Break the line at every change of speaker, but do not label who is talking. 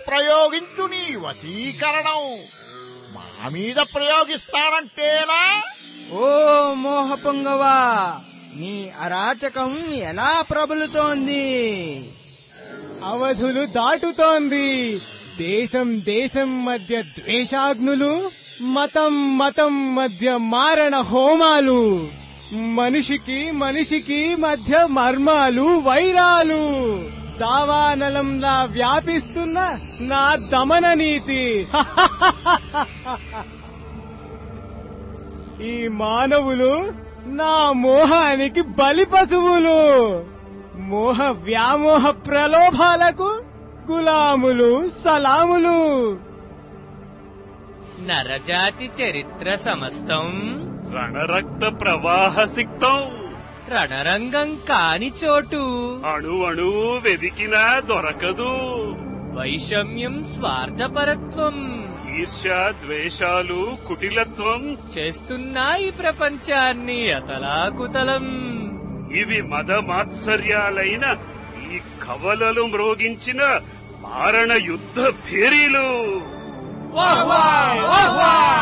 ప్రయోగించు నీ వశీకరణం మా మీద ప్రయోగిస్తానంటేలా
ఓ మోహపొంగవా నీ అరాచకం ఎలా ప్రబలుతోంది
అవధులు దాటుతోంది దేశం దేశం మధ్య ద్వేషాగ్నులు మతం మతం మధ్య మారణ హోమాలు మనిషికి మనిషికి మధ్య మర్మాలు వైరాలు దావానలంలా వ్యాపిస్తున్న నా దమన నీతి ఈ మానవులు నా మోహానికి బలి పశువులు మోహ వ్యామోహ ప్రలోభాలకు గులాములు సలాములు
నరజాతి చరిత్ర సమస్తం
రణరక్త ప్రవాహ సిక్తం
రణరంగం కాని చోటు
అణు అణువు వెదికినా దొరకదు
వైషమ్యం స్వార్థపరత్వం
ఈర్ష్య ద్వేషాలు కుటిలత్వం
చేస్తున్నాయి ప్రపంచాన్ని అతలాకుతలం
ఇవి మదమాత్సర్యాలైన ఈ కవలలు మ్రోగించిన మారణ యుద్ధ భేరీలు
వాహ్ వాహ్ వాహ్ వాహ్